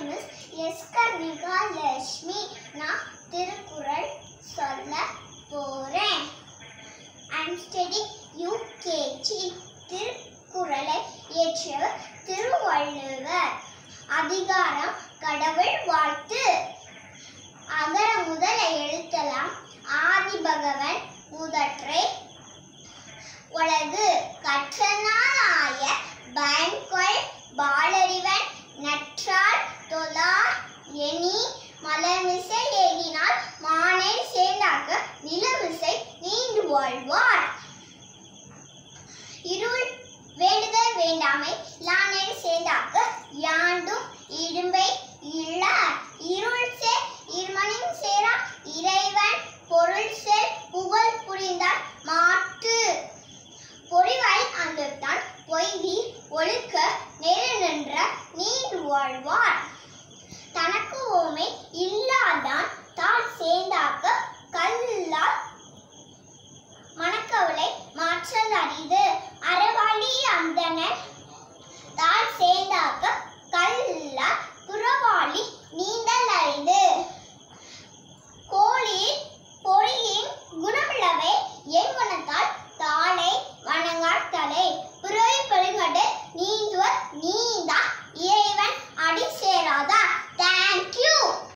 name is எஸ்கர் Lakshmi நான் திருக்குறள் சொல்ல போறேன் ஐம் ஸ்டடி யூகேஜி திருக்குறளை இயற்றியவர் திருவள்ளுவர் அதிகாரம் கடவுள் வாழ்த்து அகர முதல எழுத்தலாம் ஆதி பகவன் முதற்றே உலகு கற்றனாலாய பயன்கொள் பாலறிவன் நற்றால் தொழார் எனி மலமிசை ஏகினால் மானை சேர்ந்தாக்க நிலமிசை நீண்டு வாழ்வார் இருள் வேண்டுதல் வேண்டாமை லானை சேர்ந்தாக்க யாண்டும் இடும்பை இல்லார் இருள் சேர் இருமணியும் சேரா இறைவன் பொருள் சேர் புகழ் புரிந்தார் மாட்டு பொறிவாய் அந்தத்தான் பொய்தி ஒழுக்க நெரு நின்ற நீர் வாழ்வார்